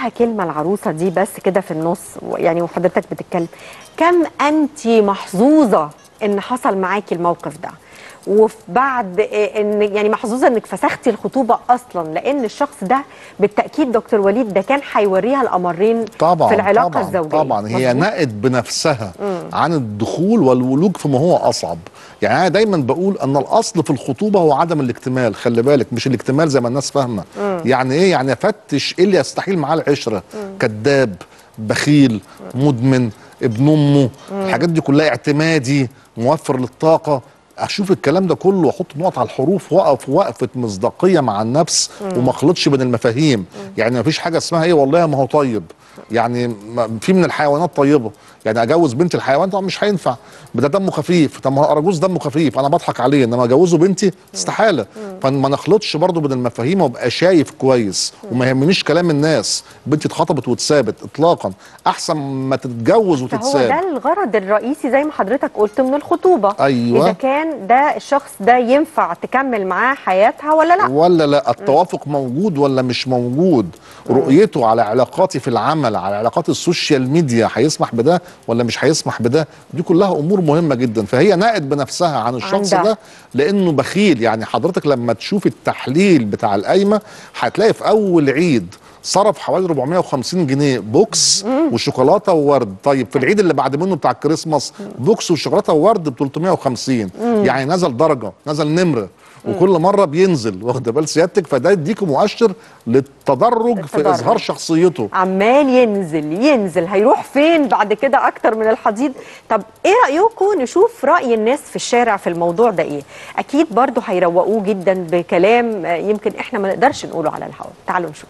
كلمه العروسه دي بس كده في النص يعني وحضرتك بتتكلم كم انت محظوظه ان حصل معاكي الموقف ده وفي بعد إيه ان يعني محظوظه انك فسختي الخطوبه اصلا لان الشخص ده بالتاكيد دكتور وليد ده كان هيوريها الامرين طبعا في العلاقه طبعا الزوجيه طبعا هي مظبوط؟ نقت بنفسها عن الدخول والولوج فيما هو اصعب يعني انا دايما بقول ان الاصل في الخطوبه هو عدم الاكتمال خلي بالك مش الاكتمال زي ما الناس فاهمه يعني ايه يعني افتش ايه اللي يستحيل معاه العشره كذاب بخيل مدمن ابن امه الحاجات دي كلها اعتمادي موفر للطاقه اشوف الكلام ده كله واحط نقط على الحروف واقف وقفه مصداقيه مع النفس وما اخلطش بين المفاهيم يعني ما فيش حاجه اسمها ايه والله ما هو طيب يعني ما- في من الحيوانات طيبه يعني اجوز بنتي الحيوان طبعا مش هينفع ده دمه خفيف طب ما هو اراجوز دمه خفيف انا بضحك عليه انما اجوزه بنتي استحاله فما نخلطش برضو بين المفاهيم وابقى شايف كويس وما يهمنيش كلام الناس بنتي اتخطبت واتسابت اطلاقا احسن ما تتجوز فهو وتتساب ده الغرض الرئيسي زي ما حضرتك قلت من الخطوبه أيوة. اذا كان ده الشخص ده ينفع تكمل معاه حياتها ولا لا ولا لا التوافق موجود ولا مش موجود رؤيته على علاقاتي في العمل على علاقات السوشيال ميديا هيسمح بده ولا مش هيسمح بده دي كلها امور مهمه جدا فهي نقت بنفسها عن الشخص عندها. ده لانه بخيل يعني حضرتك لما تشوف التحليل بتاع القايمه هتلاقي في اول عيد صرف حوالي 450 جنيه بوكس وشوكولاته وورد طيب في العيد اللي بعد منه بتاع الكريسماس بوكس وشوكولاته وورد ب 350 يعني نزل درجه نزل نمره وكل مره بينزل واخد بال سيادتك فده يديك مؤشر للتدرج في التدرج. اظهار شخصيته عمال ينزل ينزل هيروح فين بعد كده اكتر من الحضيض طب ايه رايكم نشوف راي الناس في الشارع في الموضوع ده ايه اكيد برضو هيروقوه جدا بكلام آه، يمكن احنا ما نقدرش نقوله على الهواء تعالوا نشوف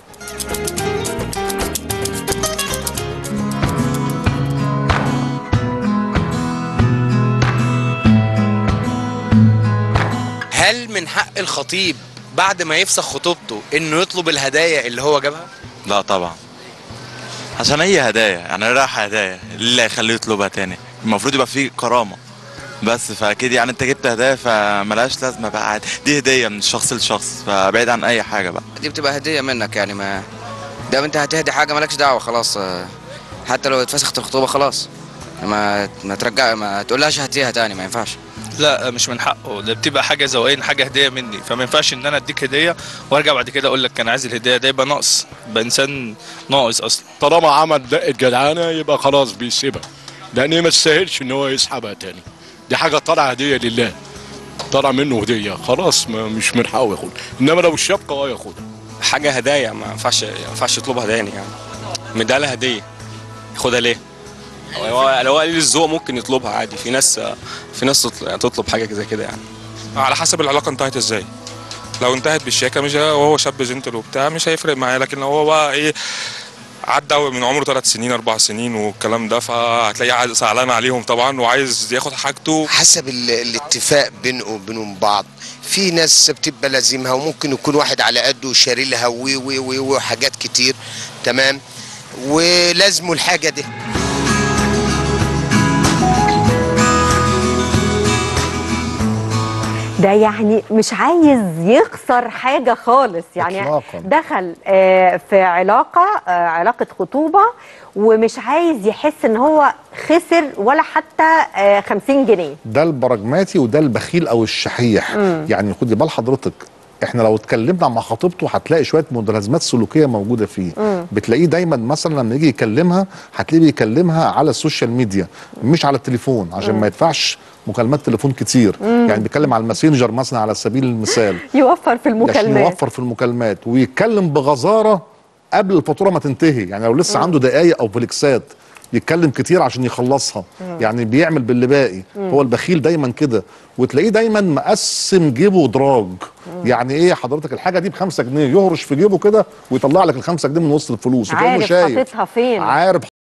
هل من حق الخطيب بعد ما يفسخ خطوبته انه يطلب الهدايا اللي هو جابها؟ لا طبعا عشان هي هدايا يعني رايحة هدايا إيه اللي هيخليه يطلبها تاني المفروض يبقى فيه كرامة بس فاكيد يعني انت جبت هدايا فملهاش لازمة بقى عادي دي هدية من شخص لشخص فبعيد عن اي حاجة بقى دي بتبقى هديه منك يعني ما ده انت هتهدي حاجه مالكش دعوه خلاص آه، حتى لو اتفسخت الخطوبه خلاص ما ما ترجع ما تقولهاش هاتيها تاني ما ينفعش لا مش من حقه ده بتبقى حاجه ذوقين حاجه هديه مني فما ينفعش ان انا اديك هديه وارجع بعد كده اقول لك انا عايز الهديه ده يبقى ناقص يبقى انسان ناقص اصلا طالما عمل دقة جدعانة يبقى خلاص بيسيبها لأن ما تستاهلش إن هو يسحبها تاني دي حاجة طالعة هدية لله طالع منه هدية خلاص ما مش من حقه ياخدها إنما لو الشبكة اه ياخدها حاجه هدايا ما ينفعش ما ينفعش يطلبها تاني يعني مدالة هديه ياخدها ليه؟ هو لو هو قليل الذوق ممكن يطلبها عادي في ناس في ناس تطل- يعني تطلب حاجه زي كده يعني على حسب العلاقه انتهت ازاي لو انتهت بالشياكه مش وهو شاب جنتل وبتاع مش هيفرق معايا لكن لو هو بقى ايه عدى من عمره ثلاث سنين اربع سنين والكلام ده فهتلاقيه عايز- زعلان عليهم طبعا وعايز ياخد حاجته حسب ال- الاتفاق بينه وبينهم بعض في ناس بتبقى لازمها وممكن يكون واحد على قده وشاري لها و و و وحاجات كتير تمام ولازمه الحاجه دي ده يعني مش عايز يخسر حاجة خالص يعني إطلاقاً. دخل آه، في علاقة آه، علاقة خطوبة ومش عايز يحس ان هو خسر ولا حتى آه، 50 جنيه ده البراجماتي وده البخيل او الشحيح يعني خدي بال حضرتك احنا لو اتكلمنا مع خطيبته هتلاقي شويه متلازمات سلوكيه موجوده فيه بتلاقيه دايما مثلا لما يجي يكلمها هتلاقيه بيكلمها على السوشيال ميديا مش على التليفون عشان ما يدفعش مكالمات تليفون كتير يعني بيتكلم على الماسنجر مثلا على سبيل المثال يوفر في عشان المكالمات يوفر في المكالمات ويتكلم بغزاره قبل الفاتوره ما تنتهي يعني لو لسه عنده دقايق او فليكسات يتكلم كتير عشان يخلصها يعني بيعمل باللي باقي هو البخيل دايما كده وتلاقيه دايما مقسم جيبه دراج يعني ايه حضرتك الحاجه دي بخمسة جنيه يهرش في جيبه كده ويطلع لك الخمسة جنيه من وسط الفلوس وكأنه عارف شايف حاططها فين عارف